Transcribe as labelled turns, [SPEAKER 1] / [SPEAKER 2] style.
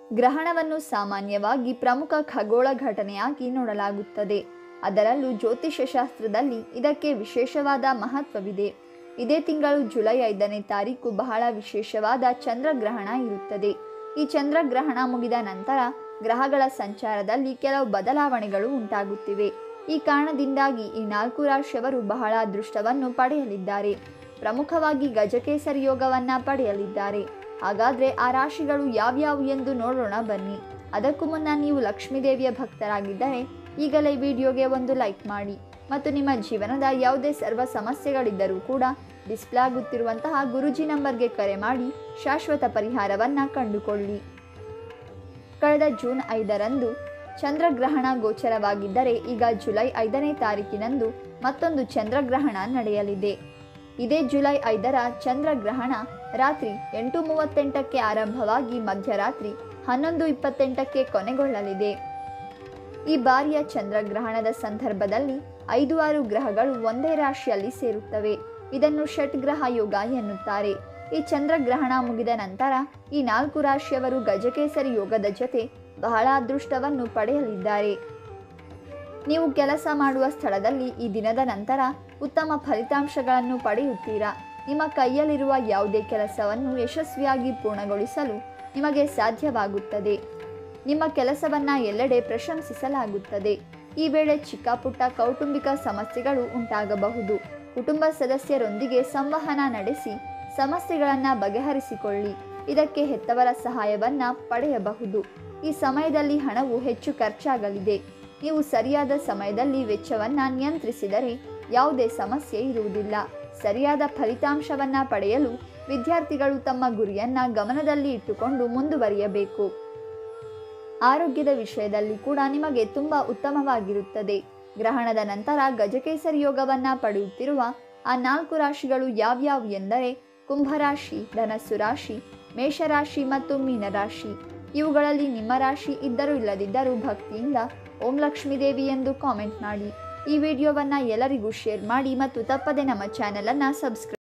[SPEAKER 1] ಗ್ರಹಣವನ್ನು ಸಾಮಾನ್ಯವಾಗಿ ಪ್ರಮುಖ ಖಗೋಳ ಘಟನೆಯಾಗಿ ನೋಡಲಾಗುತ್ತದೆ ಅದರಲ್ಲೂ ಜ್ಯೋತಿಷ್ಯ ಶಾಸ್ತ್ರದಲ್ಲಿ ಇದಕ್ಕೆ ವಿಶೇಷವಾದ ಮಹತ್ವವಿದೆ ಇದೇ ತಿಂಗಳು ಜುಲೈ ಐದನೇ ತಾರೀಕು ಬಹಳ ವಿಶೇಷವಾದ ಚಂದ್ರಗ್ರಹಣ ಇರುತ್ತದೆ ಈ ಚಂದ್ರಗ್ರಹಣ ಮುಗಿದ ನಂತರ ಗ್ರಹಗಳ ಸಂಚಾರದಲ್ಲಿ ಕೆಲವು ಬದಲಾವಣೆಗಳು ಉಂಟಾಗುತ್ತಿವೆ ಈ ಕಾರಣದಿಂದಾಗಿ ಈ ನಾಲ್ಕು ರಾಶಿಯವರು ಬಹಳ ಅದೃಷ್ಟವನ್ನು ಪಡೆಯಲಿದ್ದಾರೆ ಪ್ರಮುಖವಾಗಿ ಗಜಕೇಸರಿ ಯೋಗವನ್ನ ಪಡೆಯಲಿದ್ದಾರೆ ಹಾಗಾದ್ರೆ ಆ ರಾಶಿಗಳು ಯಾವ್ಯಾವು ಎಂದು ನೋಡೋಣ ಬನ್ನಿ ಅದಕ್ಕೂ ಮುನ್ನ ನೀವು ಲಕ್ಷ್ಮೀದೇವಿಯ ಭಕ್ತರಾಗಿದ್ದರೆ ಈಗಲೇ ವಿಡಿಯೋಗೆ ಒಂದು ಲೈಕ್ ಮಾಡಿ ಮತ್ತು ನಿಮ್ಮ ಜೀವನದ ಯಾವುದೇ ಸರ್ವ ಸಮಸ್ಯೆಗಳಿದ್ದರೂ ಕೂಡ ಡಿಸ್ಪ್ಲೇ ಆಗುತ್ತಿರುವಂತಹ ಗುರುಜಿ ನಂಬರ್ಗೆ ಕರೆ ಮಾಡಿ ಶಾಶ್ವತ ಪರಿಹಾರವನ್ನು ಕಂಡುಕೊಳ್ಳಿ ಕಳೆದ ಜೂನ್ ಐದರಂದು ಚಂದ್ರಗ್ರಹಣ ಗೋಚರವಾಗಿದ್ದರೆ ಈಗ ಜುಲೈ ಐದನೇ ತಾರೀಕಿನಂದು ಮತ್ತೊಂದು ಚಂದ್ರಗ್ರಹಣ ನಡೆಯಲಿದೆ ಇದೇ ಜುಲೈ ಐದರ ಚಂದ್ರಗ್ರಹಣ ರಾತ್ರಿ ಎಂಟು ಮೂವತ್ತೆಂಟಕ್ಕೆ ಆರಂಭವಾಗಿ ಮಧ್ಯರಾತ್ರಿ ಹನ್ನೊಂದು ಇಪ್ಪತ್ತೆಂಟಕ್ಕೆ ಕೊನೆಗೊಳ್ಳಲಿದೆ ಈ ಬಾರಿಯ ಚಂದ್ರಗ್ರಹಣದ ಸಂದರ್ಭದಲ್ಲಿ ಐದು ಆರು ಗ್ರಹಗಳು ಒಂದೇ ರಾಶಿಯಲ್ಲಿ ಸೇರುತ್ತವೆ ಇದನ್ನು ಷಟ್ಗ್ರಹ ಯೋಗ ಎನ್ನುತ್ತಾರೆ ಈ ಚಂದ್ರಗ್ರಹಣ ಮುಗಿದ ನಂತರ ಈ ನಾಲ್ಕು ರಾಶಿಯವರು ಗಜಕೇಸರಿ ಯೋಗದ ಜೊತೆ ಬಹಳ ಅದೃಷ್ಟವನ್ನು ಪಡೆಯಲಿದ್ದಾರೆ ನೀವು ಕೆಲಸ ಮಾಡುವ ಸ್ಥಳದಲ್ಲಿ ಈ ದಿನದ ನಂತರ ಉತ್ತಮ ಫಲಿತಾಂಶಗಳನ್ನು ಪಡೆಯುತ್ತೀರಾ ನಿಮ್ಮ ಕೈಯಲ್ಲಿರುವ ಯಾವುದೇ ಕೆಲಸವನ್ನು ಯಶಸ್ವಿಯಾಗಿ ಪೂರ್ಣಗೊಳಿಸಲು ನಿಮಗೆ ಸಾಧ್ಯವಾಗುತ್ತದೆ ನಿಮ್ಮ ಕೆಲಸವನ್ನ ಎಲ್ಲೆಡೆ ಪ್ರಶಂಸಿಸಲಾಗುತ್ತದೆ ಈ ವೇಳೆ ಚಿಕ್ಕ ಪುಟ್ಟ ಕೌಟುಂಬಿಕ ಸಮಸ್ಯೆಗಳು ಉಂಟಾಗಬಹುದು ಕುಟುಂಬ ಸದಸ್ಯರೊಂದಿಗೆ ಸಂವಹನ ನಡೆಸಿ ಸಮಸ್ಯೆಗಳನ್ನು ಬಗೆಹರಿಸಿಕೊಳ್ಳಿ ಇದಕ್ಕೆ ಹೆತ್ತವರ ಸಹಾಯವನ್ನ ಪಡೆಯಬಹುದು ಈ ಸಮಯದಲ್ಲಿ ಹಣವು ಹೆಚ್ಚು ಖರ್ಚಾಗಲಿದೆ ನೀವು ಸರಿಯಾದ ಸಮಯದಲ್ಲಿ ವೆಚ್ಚವನ್ನು ನಿಯಂತ್ರಿಸಿದರೆ ಯಾವುದೇ ಸಮಸ್ಯೆ ಇರುವುದಿಲ್ಲ ಸರಿಯಾದ ಫಲಿತಾಂಶವನ್ನ ಪಡೆಯಲು ವಿದ್ಯಾರ್ಥಿಗಳು ತಮ್ಮ ಗುರಿಯನ್ನ ಗಮನದಲ್ಲಿ ಇಟ್ಟುಕೊಂಡು ಮುಂದುವರಿಯಬೇಕು ಆರೋಗ್ಯದ ವಿಷಯದಲ್ಲಿ ಕೂಡ ನಿಮಗೆ ತುಂಬ ಉತ್ತಮವಾಗಿರುತ್ತದೆ ಗ್ರಹಣದ ನಂತರ ಗಜಕೇಸರಿ ಯೋಗವನ್ನ ಪಡೆಯುತ್ತಿರುವ ಆ ನಾಲ್ಕು ರಾಶಿಗಳು ಯಾವ್ಯಾವು ಎಂದರೆ ಕುಂಭರಾಶಿ ಧನಸ್ಸು ರಾಶಿ ಮೇಷರಾಶಿ ಮತ್ತು ಮೀನರಾಶಿ ಇವುಗಳಲ್ಲಿ ನಿಮ್ಮ ರಾಶಿ ಇದ್ದರೂ ಇಲ್ಲದಿದ್ದರೂ ಭಕ್ತಿಯಿಂದ ಓಂ ಲಕ್ಷ್ಮೀದೇವಿ ಎಂದು ಕಾಮೆಂಟ್ ಮಾಡಿ ಈ ವಿಡಿಯೋವನ್ನು ಎಲ್ಲರಿಗೂ ಶೇರ್ ಮಾಡಿ ಮತ್ತು ತಪ್ಪದೆ ನಮ್ಮ ಚಾನೆಲನ್ನು ಸಬ್ಸ್ಕ್ರೈಬ್